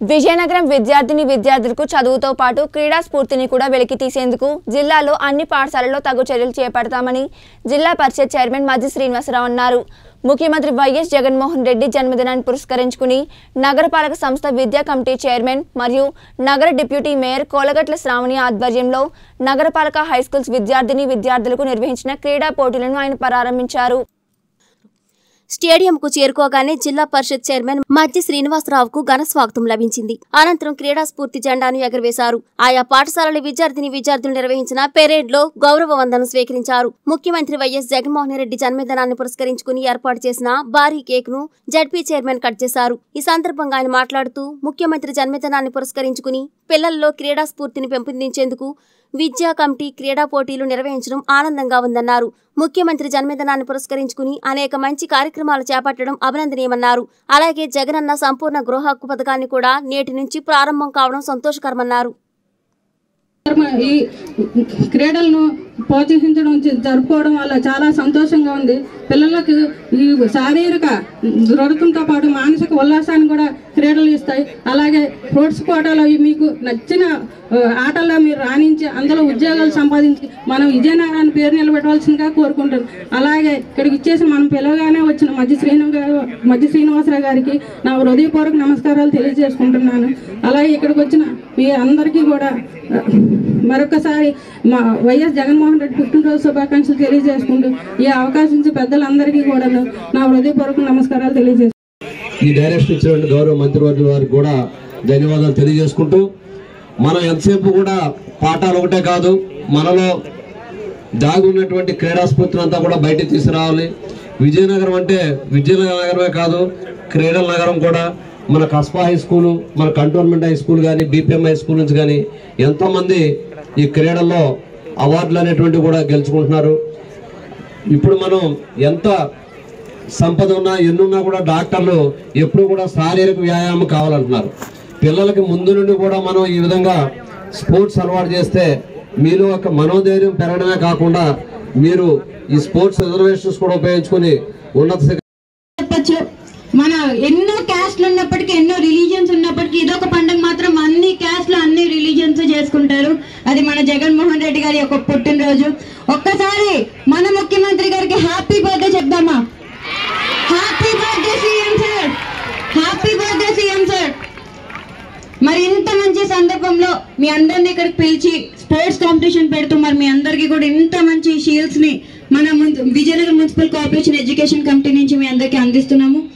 విజయనగరం విద్యార్థిని విద్యార్థులకు చదువుతో పాటు క్రీడా స్ఫూర్తిని కూడా వెలికి తీసేందుకు జిల్లాలో అన్ని పాఠశాలల్లో తగు చర్యలు చేపడతామని జిల్లా పరిషత్ చైర్మన్ మజ్జి శ్రీనివాసరావు అన్నారు ముఖ్యమంత్రి వైఎస్ జగన్మోహన్ రెడ్డి జన్మదినాన్ని పురస్కరించుకుని నగరపాలక సంస్థ విద్యా కమిటీ చైర్మన్ మరియు నగర డిప్యూటీ మేయర్ కోలగట్ల శ్రావణి ఆధ్వర్యంలో నగరపాలక హైస్కూల్స్ విద్యార్థిని విద్యార్థులకు నిర్వహించిన క్రీడా పోటీలను ఆయన ప్రారంభించారు స్టేడియంకు చేరుకోగానే జిల్లా పరిషత్ చైర్మన్ మధ్య శ్రీనివాసరావుకు ఘన స్వాగతం లభించింది అనంతరం క్రీడా స్ఫూర్తి జెండాను ఎగరవేశారు ఆయా పాఠశాలల విద్యార్థిని విద్యార్థులు నిర్వహించిన పెరేడ్ లో గౌరవ వందనం స్వీకరించారు ముఖ్యమంత్రి వైఎస్ జగన్మోహన్ రెడ్డి జన్మదినాన్ని పురస్కరించుకుని ఏర్పాటు చేసిన భారీ కేక్ ను జడ్పీ చైర్మన్ కట్ చేశారు ఈ సందర్భంగా ఆయన మాట్లాడుతూ ముఖ్యమంత్రి జన్మదినాన్ని పురస్కరించుకుని పిల్లల్లో క్రీడా స్ఫూర్తిని పెంపొందించేందుకు విద్యా కమిటీ క్రీడా పోటీలు నిర్వహించడం ఆనందంగా ఉందన్నారు ముఖ్యమంత్రి జన్మదినాన్ని పురస్కరించుకుని అనేక మంచి కార్యక్రమాలు చేపట్టడం అభినందనీయమన్నారు అలాగే జగనన్న సంపూర్ణ గృహ హక్కు పథకాన్ని కూడా నేటి నుంచి ప్రారంభం కావడం సంతోషకరమన్నారు ఈ క్రీడలను ప్రోత్సహించడం జ- జరుపుకోవడం వల్ల చాలా సంతోషంగా ఉంది పిల్లలకు ఈ శారీరక దృఢతంతో పాటు మానసిక ఉల్లాసాన్ని కూడా క్రీడలు ఇస్తాయి అలాగే స్పోర్ట్స్ కోటాలో ఈ మీకు నచ్చిన ఆ, ఆటల్లో మీరు రాణించి అందులో ఉద్యోగాలు సంపాదించి మనం విజయనగరాన్ని పేరు నిలబెట్టవలసిందిగా కోరుకుంటాను అలాగే ఇక్కడికి ఇచ్చేసి మనం పిలవగానే వచ్చిన మధ్య శ్రీను గారు మధ్య శ్రీనివాసరావు గారికి నా హృదయపూర్వక నమస్కారాలు తెలియజేసుకుంటున్నాను అలాగే ఇక్కడికి వచ్చిన మీ అందరికీ కూడా ఆ, మరొకసారి మా వైఎస్ జగన్మోహన్ రెడ్డి పుట్టినరోజు శుభాకాంక్షలు తెలియజేసుకుంటూ ఈ అవకాశం ఇచ్చే పెద్దలందరికీ కూడా నా హృదయపూర్వక నమస్కారాలు తెలియజేస్తున్నాను ఈ డైరెక్షన్ ఇచ్చినటువంటి గౌరవ మంత్రివర్గ వారికి కూడా ధన్యవాదాలు తెలియజేసుకుంటూ మనం ఎంతసేపు కూడా పాఠాలు ఒకటే కాదు మనలో దాగి ఉన్నటువంటి క్రీడా స్ఫూర్తిని అంతా కూడా బయటికి తీసుకురావాలి విజయనగరం అంటే విజయనగరమే కాదు క్రీడల నగరం కూడా మన కస్బా హై స్కూలు మన కంటోన్మెంట్ హై స్కూల్ కానీ బీపీఎం హై స్కూల్ నుంచి కానీ ఎంతోమంది ఈ క్రీడల్లో అవార్డులు అనేటువంటివి కూడా గెలుచుకుంటున్నారు ఇప్పుడు మనం ఎంత సంపద ఉన్నా ఎన్నున్నా కూడా డాక్టర్లు ఎప్పుడు కూడా శారీరక వ్యాయామం కావాలంటున్నారు పిల్లలకి ముందు నుండి కూడా మనం ఈ విధంగా స్పోర్ట్స్ అలవాటు చేస్తే మీలో ఒక మనోధైర్యం పెరగడమే కాకుండా మీరు ఈ స్పోర్ట్స్ రిజర్వేషన్స్ కూడా ఉపయోగించుకొని ఉన్నత శిఖ- చెప్పచ్చు మన ఎన్నో క్యాస్ట్లు ఉన్నప్పటికీ ఎన్నో రిలీజియన్స్ ఉన్నప్పటికీ ఇదొక పండుగ మాత్రం అన్ని క్యాస్ట్లు అన్ని రిలీజియన్స్ చేసుకుంటారు అది మన జగన్మోహన్ రెడ్డి గారి యొక్క పుట్టినరోజు ఒక్కసారి మన ముఖ్యమంత్రి గారికి హ్యాపీ బర్త్డే చెప్దామా happy birthday CM sir happy birthday CM sir మరి ఇంత మంచి సందర్భంలో మీ అందరిని ఇక్కడికి పిలిచి స్పోర్ట్స్ కాంపిటీషన్ పెడుతూ మరి మీ అందరికీ కూడా ఇంత మంచి షీల్డ్స్ ని మన మున్- Vizianagaram municipal corporation education committee నుంచి మీ అందరికీ అందిస్తున్నాము